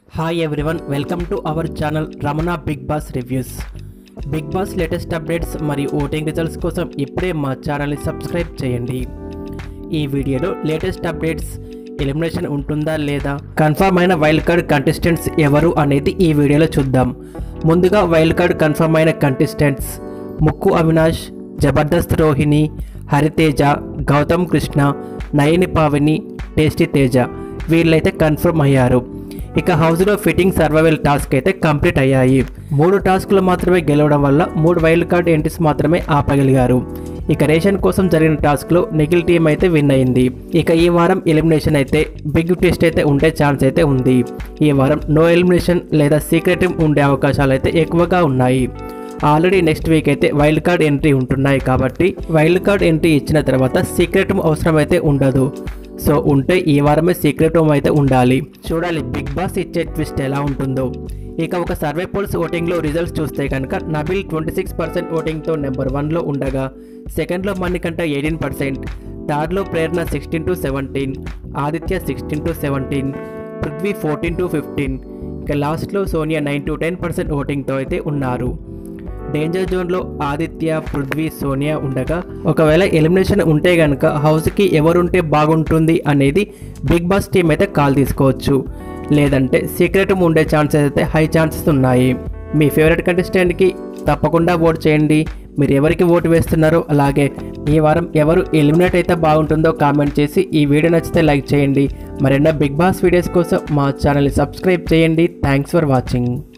hi everyone welcome to our channel Ramana Bigg Boss reviews Bigg Boss latest updates మరియు voting results కోసం ఇప్పుడే మా ఛానల్ని సబ్స్క్రైబ్ చేయండి ఈ వీడియోలో లేటెస్ట్ అప్డేట్స్ ఎలిమినేషన్ ఉంటుందా లేదా కన్ఫర్మ్ అయిన వైల్డ్ కార్డ్ కంటెస్టెంట్స్ ఎవరు అనేది ఈ వీడియోలో చూద్దాం ముందుగా వైల్డ్ కార్డ్ కన్ఫర్మ్ అయిన కంటెస్టెంట్స్ ముక్కు అవినాష్ జబర్దస్త్ రోహిణి హరితేజ గౌతమ్ కృష్ణ నయని పావని టేస్టీ తేజ వీళ్ళైతే కన్ఫర్మ్ అయ్యారు ఇక హౌస్లో ఫిట్టింగ్ సర్వైవల్ టాస్క్ అయితే కంప్లీట్ అయ్యాయి మూడు టాస్కులు మాత్రమే గెలవడం వల్ల మూడు వైల్డ్ కార్డ్ ఎంట్రీస్ మాత్రమే ఆపగలిగారు ఇక రేషన్ కోసం జరిగిన టాస్క్లో నిఖిల్ టీం అయితే విన్ అయింది ఇక ఈ వారం ఎలిమినేషన్ అయితే బిగ్ టెస్ట్ అయితే ఉండే ఛాన్స్ అయితే ఉంది ఈ వారం నో ఎలిమినేషన్ లేదా సీక్రెట్ టీం ఉండే అవకాశాలు అయితే ఎక్కువగా ఉన్నాయి ఆల్రెడీ నెక్స్ట్ వీక్ అయితే వైల్డ్ కార్డ్ ఎంట్రీ ఉంటున్నాయి కాబట్టి వైల్డ్ కార్డ్ ఎంట్రీ ఇచ్చిన తర్వాత సీక్రెట్ రూమ్ అవసరం అయితే ఉండదు సో ఉంటే ఈ వారమే సీక్రెట్ రూమ్ అయితే ఉండాలి చూడాలి బిగ్ బాస్ ఇచ్చే ట్విస్ట్ ఎలా ఉంటుందో ఇక ఒక సర్వే పోల్స్ ఓటింగ్లో రిజల్ట్స్ చూస్తే కనుక నబిల్ ట్వంటీ సిక్స్ పర్సెంట్ ఓటింగ్తో నెంబర్ వన్లో ఉండగా సెకండ్లో మణికంట ఎయిటీన్ పర్సెంట్ థర్డ్లో Prerana sixteen to seventeen Aditya sixteen to seventeen Prithvi fourteen to fifteen ఇక లాస్ట్లో Sonia nine to ten percent ఓటింగ్తో అయితే ఉన్నారు డేంజర్ జోన్లో ఆదిత్య పృథ్వీ సోనియా ఉండగా ఒకవేళ ఎలిమినేషన్ ఉంటే కనుక హౌస్కి ఎవరుంటే బాగుంటుంది అనేది బిగ్ బాస్ టీం అయితే కాల్ తీసుకోవచ్చు లేదంటే సీక్రెట్ ఉండే ఛాన్సెస్ అయితే హై ఛాన్సెస్ ఉన్నాయి మీ ఫేవరెట్ కంటెస్టెంట్కి తప్పకుండా ఓట్ చేయండి మీరు ఎవరికి ఓటు వేస్తున్నారో అలాగే ఈ వారం ఎవరు ఎలిమినేట్ అయితే బాగుంటుందో కామెంట్ చేసి ఈ వీడియో నచ్చితే లైక్ చేయండి మరెన్నో బిగ్ బాస్ వీడియోస్ కోసం మా ఛానల్ని సబ్స్క్రైబ్ చేయండి థ్యాంక్స్ ఫర్ వాచింగ్